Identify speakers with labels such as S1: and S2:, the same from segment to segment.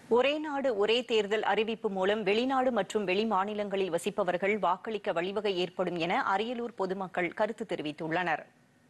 S1: ஒரே நாடு ஒரே தேர்தல் அறிவிப்பு மூலம் வெளிநாடு மற்றும் வெளி மாநிலங்களில் வசிப்பவர்கள் வாக்களிக்க வழிவகை ஏற்படும் என அரியலூர் பொதுமக்கள் கருத்து தெரிவித்துள்ளனர்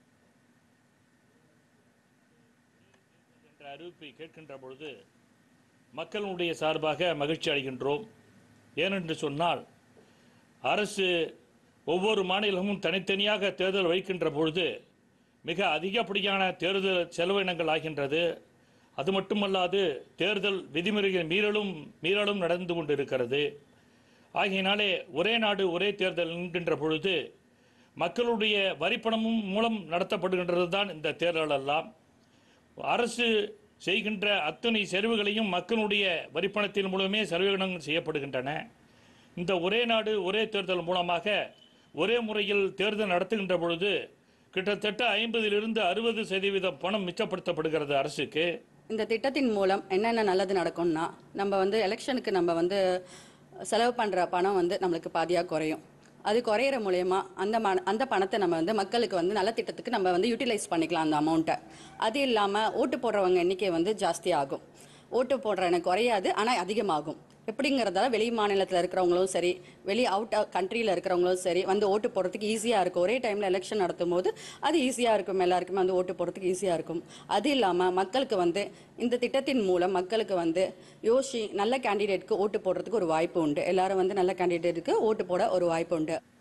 S2: என்ற அறிவிப்பை கேட்கின்ற பொழுது மக்களுடைய சார்பாக மகிழ்ச்சி அடைகின்றோம் ஏனென்று சொன்னால் அரசு ஒவ்வொரு மாநிலமும் தனித்தனியாக தேர்தல் வைக்கின்ற பொழுது மிக அதிகப்படியான தேர்தல் செலவினங்கள் ஆகின்றது அது மட்டுமல்லாது தேர்தல் விதிமுறைகள் மீறலும் மீறலும் நடந்து கொண்டிருக்கிறது ஆகையினாலே ஒரே நாடு ஒரே தேர்தல் என்கின்ற பொழுது மக்களுடைய வரிப்பணமும் மூலம் நடத்தப்படுகின்றது தான் இந்த தேர்தல் எல்லாம் அரசு செய்கின்ற அத்தனை செலவுகளையும் மக்களுடைய வரிப்பணத்தின் மூலமே செலவினங்கள் செய்யப்படுகின்றன இந்த ஒரே நாடு ஒரே தேர்தல் மூலமாக ஒரே முறையில் தேர்தல் நடத்துகின்ற பொழுது கிட்டத்தட்ட ஐம்பதிலிருந்து அறுபது சதவீதம் பணம் மிச்சப்படுத்தப்படுகிறது அரசுக்கு
S3: இந்த திட்டத்தின் மூலம் என்னென்ன நல்லது நடக்கும்னா நம்ம வந்து எலெக்ஷனுக்கு நம்ம வந்து செலவு பண்ணுற பணம் வந்து நம்மளுக்கு பாதியாக குறையும் அது குறையிற மூலயமா அந்த ம அந்த பணத்தை நம்ம வந்து மக்களுக்கு வந்து நல்ல திட்டத்துக்கு நம்ம வந்து யூட்டிலைஸ் பண்ணிக்கலாம் அந்த அமௌண்ட்டை அது இல்லாமல் ஓட்டு போடுறவங்க எண்ணிக்கை வந்து ஜாஸ்தி ஆகும் ஓட்டு போடுற எனக்கு குறையாது ஆனால் அதிகமாகும் எப்படிங்கிறதால வெளி மாநிலத்தில் இருக்கிறவங்களும் சரி வெளி அவுட் கண்ட்ரியில் இருக்கிறவங்களும் சரி வந்து ஓட்டு போடுறதுக்கு ஈஸியாக இருக்கும் ஒரே டைமில் எலெக்ஷன் நடத்தும் போது அது ஈஸியாக இருக்கும் எல்லாருக்குமே வந்து ஓட்டு போடுறதுக்கு ஈஸியாக இருக்கும் அது இல்லாமல் மக்களுக்கு வந்து இந்த திட்டத்தின் மூலம் மக்களுக்கு வந்து யோசி நல்ல கேண்டிடேட்க்கு ஓட்டு போடுறதுக்கு ஒரு வாய்ப்பு உண்டு எல்லாரும் வந்து நல்ல கேண்டிடேட்டுக்கு ஓட்டு போட ஒரு வாய்ப்பு உண்டு